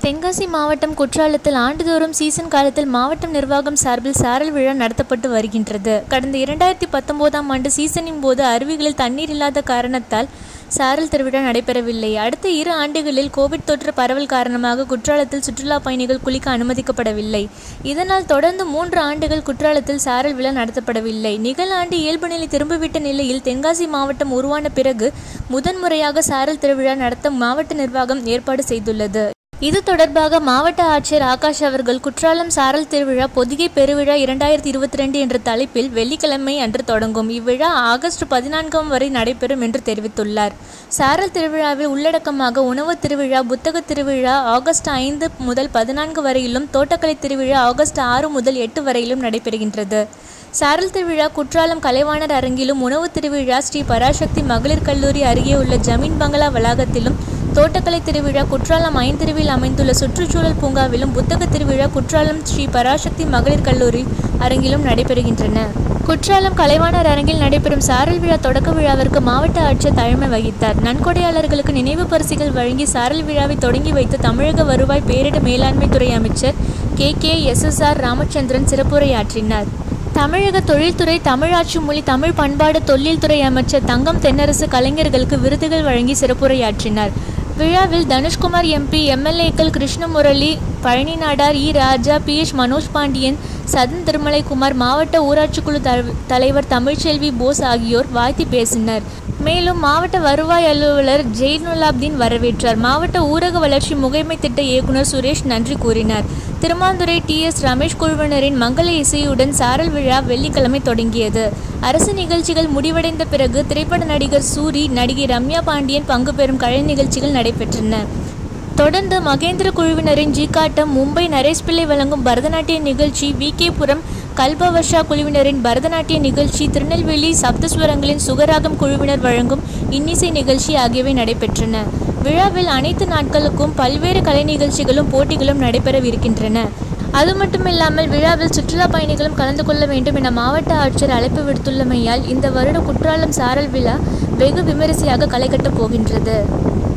தென்காசி மாவட்டம் குற்றாலத்தில் ஆண்டுதோறும் சீசன் காலத்தில் மாவட்டம் நிர்வாகம் சார்பில் சாரல் விழா நடத்தப்பட்டு வருகின்றது கடந்த இரண்டாயிரத்தி பத்தொன்பதாம் ஆண்டு சீசனின் போது அருவிகளில் தண்ணீர் இல்லாத காரணத்தால் சாரல் திருவிழா நடைபெறவில்லை அடுத்த இரு ஆண்டுகளில் கோவிட் தொற்று பரவல் காரணமாக குற்றாலத்தில் சுற்றுலா பயணிகள் குளிக்க அனுமதிக்கப்படவில்லை இதனால் தொடர்ந்து மூன்று ஆண்டுகள் குற்றாலத்தில் சாரல் விழா நடத்தப்படவில்லை நிகழாண்டு இயல்பு நிலை திரும்பிவிட்ட நிலையில் தென்காசி மாவட்டம் உருவான பிறகு முதன்முறையாக சாரல் திருவிழா நடத்த மாவட்ட நிர்வாகம் ஏற்பாடு செய்துள்ளது இது தொடர்பாக மாவட்ட ஆட்சியர் ஆகாஷ் அவர்கள் குற்றாலம் சாரல் திருவிழா பொதிகை பெருவிழா இரண்டாயிரத்தி இருபத்தி ரெண்டு என்ற தலைப்பில் வெள்ளிக்கிழமை அன்று தொடங்கும் இவ்விழா ஆகஸ்ட் பதினான்காம் வரை நடைபெறும் என்று தெரிவித்துள்ளார் சாரல் திருவிழாவில் உள்ளடக்கமாக உணவு திருவிழா புத்தக திருவிழா ஆகஸ்ட் ஐந்து முதல் பதினான்கு வரையிலும் தோட்டக்கலை திருவிழா ஆகஸ்ட் ஆறு முதல் எட்டு வரையிலும் நடைபெறுகின்றது சாரல் திருவிழா குற்றாலம் கலைவாணர் அரங்கிலும் உணவு திருவிழா ஸ்ரீ பராசக்தி மகளிர் கல்லூரி அருகே உள்ள ஜமீன் பங்களா வளாகத்திலும் தோட்டக்கலை திருவிழா குற்றாலம் ஐந்தருவில் அமைந்துள்ள சுற்றுச்சூழல் பூங்காவிலும் புத்தக திருவிழா குற்றாலம் ஸ்ரீ பராசக்தி மகளிர் கல்லூரி அரங்கிலும் நடைபெறுகின்றன குற்றாலம் கலைவாணர் அரங்கில் நடைபெறும் சாரல் விழா தொடக்க விழாவிற்கு மாவட்ட ஆட்சியர் தலைமை வகித்தார் நன்கொடையாளர்களுக்கு நினைவு பரிசுகள் வழங்கி சாரல் விழாவை தொடங்கி வைத்து தமிழக வருவாய் பேரிட மேலாண்மை துறை அமைச்சர் K K S S R Ramachandran சிறப்புரையாற்றினார் தமிழக தொழில்துறை தமிழாட்சி மொழி தமிழ் பண்பாடு தொழில்துறை அமைச்சர் தங்கம் தென்னரசு கலைஞர்களுக்கு விருதுகள் வழங்கி சிறப்புரையாற்றினார் விழாவில் தனுஷ்குமார் எம்பி எம்எல்ஏக்கள் Krishnamurali Palani Nadar E Raja P H Manoj Pandian Sadhan Thirumalaikumar மாவட்ட ஊராட்சிக்குழு தலைவர் தமிழ்ச்செல்வி போஸ் ஆகியோர் வாழ்த்தி பேசினர் மேலும் மாவட்ட வருவாய் அலுவலர் ஜெயினுலாப்தீன் வரவேற்றார் மாவட்ட ஊரக வளர்ச்சி முகைமை திட்ட இயக்குனர் சுரேஷ் நன்றி கூறினார் திருமாந்துறை டி எஸ் ரமேஷ் குழுவினரின் மங்கள இசையுடன் சாரல் விழா வெள்ளிக்கிழமை தொடங்கியது அரசு நிகழ்ச்சிகள் முடிவடைந்த பிறகு திரைப்பட நடிகர் சூரி நடிகை ரம்யா பாண்டியன் பங்கு பெறும் கலை நிகழ்ச்சிகள் நடைபெற்றன தொடர்ந்து மகேந்திர குழுவினரின் ஜிகாட்டம் மும்பை நரேஷ் பிள்ளை வழங்கும் பரதநாட்டிய நிகழ்ச்சி வி கே புரம் கல்பவர்ஷா குழுவினரின் பரதநாட்டிய நிகழ்ச்சி திருநெல்வேலி சப்தஸ்வரங்களின் சுகராகம் குழுவினர் வழங்கும் இன்னிசை நிகழ்ச்சி ஆகியவை நடைபெற்றன விழாவில் அனைத்து நாட்களுக்கும் பல்வேறு கலை நிகழ்ச்சிகளும் போட்டிகளும் நடைபெறவிருக்கின்றன அது மட்டுமில்லாமல் விழாவில் சுற்றுலா பயணிகளும் கலந்து கொள்ள வேண்டும் என மாவட்ட ஆட்சியர் அழைப்பு விடுத்துள்ளமையால் இந்த வருட குற்றாலம் சாரல் விழா வெகு விமரிசையாக களை கட்டப் போகின்றது